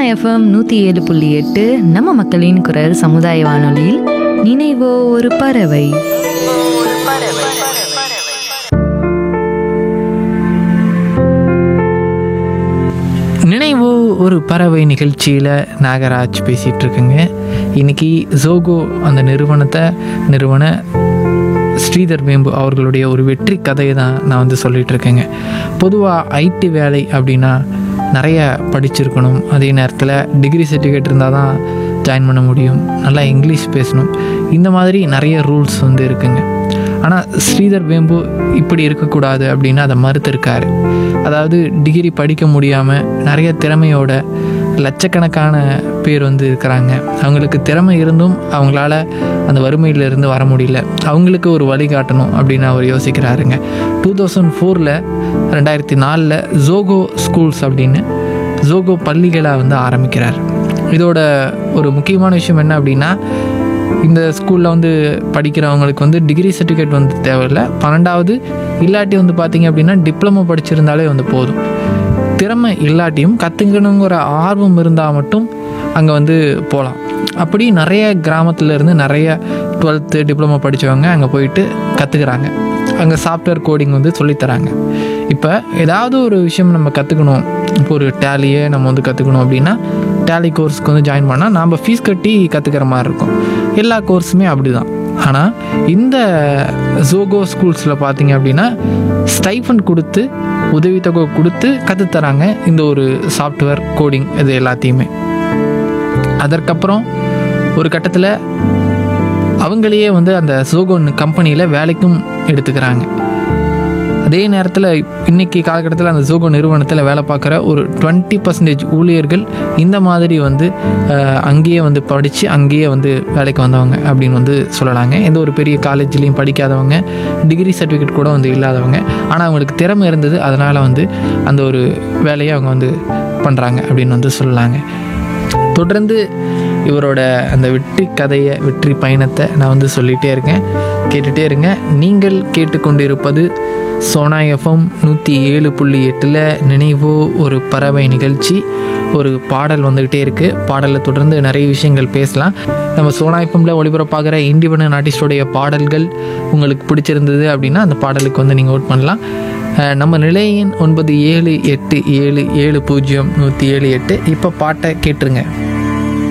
FM நூற்றி ஏழு புள்ளி எட்டு நம்ம மக்களின் குரல் சமுதாய வானொலியில் நினைவோ ஒரு பறவை நினைவு ஒரு பறவை நிகழ்ச்சியில் நாகராஜ் பேசிகிட்டு இருக்குங்க இன்னைக்கு ஜோகோ அந்த நிறுவனத்தை நிறுவன ஸ்ரீதர் வேம்பு அவர்களுடைய ஒரு வெற்றி கதையை தான் நான் வந்து சொல்லிட்டு இருக்கேங்க பொதுவாக ஐடி வேலை அப்படின்னா நிறைய படிச்சிருக்கணும் அதே நேரத்தில் டிகிரி சர்டிஃபிகேட் இருந்தால் தான் ஜாயின் பண்ண முடியும் நல்லா இங்கிலீஷ் பேசணும் இந்த மாதிரி நிறைய ரூல்ஸ் வந்து இருக்குங்க ஆனால் ஸ்ரீதர் வேம்பு இப்படி இருக்கக்கூடாது அப்படின்னு அதை மறுத்திருக்காரு அதாவது டிகிரி படிக்க முடியாமல் நிறைய திறமையோட லட்சக்கணக்கான பேர் வந்து இருக்கிறாங்க அவங்களுக்கு திறமை இருந்தும் அவங்களால அந்த வறுமையிலிருந்து வர முடியல அவங்களுக்கு ஒரு வழிகாட்டணும் அப்படின்னு அவர் யோசிக்கிறாருங்க டூ தௌசண்ட் ஃபோரில் ரெண்டாயிரத்தி நாலில் ஜோகோ ஸ்கூல்ஸ் அப்படின்னு ஜோகோ பள்ளிகளை வந்து ஆரம்பிக்கிறார் இதோட ஒரு முக்கியமான விஷயம் என்ன அப்படின்னா இந்த ஸ்கூலில் வந்து படிக்கிறவங்களுக்கு வந்து டிகிரி சர்டிஃபிகேட் வந்து தேவையில்லை பன்னெண்டாவது இல்லாட்டி வந்து பார்த்தீங்க அப்படின்னா டிப்ளமோ படிச்சிருந்தாலே வந்து போதும் திறமை இல்லாட்டியும் கற்றுக்கணுங்கிற ஆர்வம் இருந்தால் மட்டும் அங்கே வந்து போகலாம் அப்படி நிறைய கிராமத்துல இருந்து நிறைய டுவெல்த்து டிப்ளமோ படித்தவங்க அங்கே போயிட்டு கற்றுக்குறாங்க அங்கே சாஃப்ட்வேர் கோடிங் வந்து சொல்லித்தராங்க இப்போ ஏதாவது ஒரு விஷயம் நம்ம கற்றுக்கணும் இப்போ ஒரு டேலியை நம்ம வந்து கற்றுக்கணும் அப்படின்னா டேலி கோர்ஸ்க்கு வந்து ஜாயின் பண்ணால் நாம் ஃபீஸ் கட்டி கற்றுக்கிற மாதிரி இருக்கும் எல்லா கோர்ஸுமே அப்படி தான் ஆனால் இந்த ஜோகோ ஸ்கூல்ஸில் பார்த்தீங்க அப்படின்னா ஸ்டைஃபண்ட் கொடுத்து உதவித்தொகை கொடுத்து கற்றுத்தராங்க இந்த ஒரு சாஃப்ட்வேர் கோடிங் இது எல்லாத்தையுமே அதற்கப்புறம் ஒரு கட்டத்தில் அவங்களையே வந்து அந்த ஜோகோ கம்பெனியில் வேலைக்கும் எடுத்துக்கிறாங்க அதே நேரத்தில் இன்னைக்கு காலகட்டத்தில் அந்த ஜோகோ நிறுவனத்தில் வேலை பார்க்குற ஒரு டுவெண்ட்டி பர்சன்டேஜ் ஊழியர்கள் இந்த மாதிரி வந்து அஹ், அங்கேயே வந்து படித்து அங்கேயே வந்து வேலைக்கு வந்தவங்க அப்படின்னு வந்து சொல்லலாங்க எந்த ஒரு பெரிய காலேஜ்லேயும் படிக்காதவங்க டிகிரி சர்டிஃபிகேட் கூட வந்து இல்லாதவங்க ஆனால் அவங்களுக்கு திறமை இருந்தது அதனால் வந்து அந்த ஒரு வேலையை அவங்க வந்து பண்ணுறாங்க அப்படின்னு வந்து சொல்லலாங்க தொடர்ந்து இவரோட அந்த வெற்றி கதையை வெற்றி பயணத்தை நான் வந்து சொல்லிகிட்டே இருக்கேன் கேட்டுகிட்டே இருங்க நீங்கள் கேட்டுக்கொண்டிருப்பது சோனா எஃப்எம் நூற்றி ஏழு புள்ளி எட்டில் நினைவோ ஒரு பறவை நிகழ்ச்சி ஒரு பாடல் வந்துக்கிட்டே இருக்குது பாடலில் தொடர்ந்து நிறைய விஷயங்கள் பேசலாம் நம்ம சோனா எஃப்எம்ல ஒளிபரப்பாகிற இண்டிபெண்டன்ட் ஆர்டிஸ்டோடைய பாடல்கள் உங்களுக்கு பிடிச்சிருந்தது அப்படின்னா அந்த பாடலுக்கு வந்து நீங்கள் ஓட் பண்ணலாம் அஹ் நம்ம நிலையின் ஒன்பது ஏழு எட்டு ஏழு ஏழு பூஜ்ஜியம் நூற்றி ஏழு எட்டு இப்போ பாட்டை கேட்டுருங்க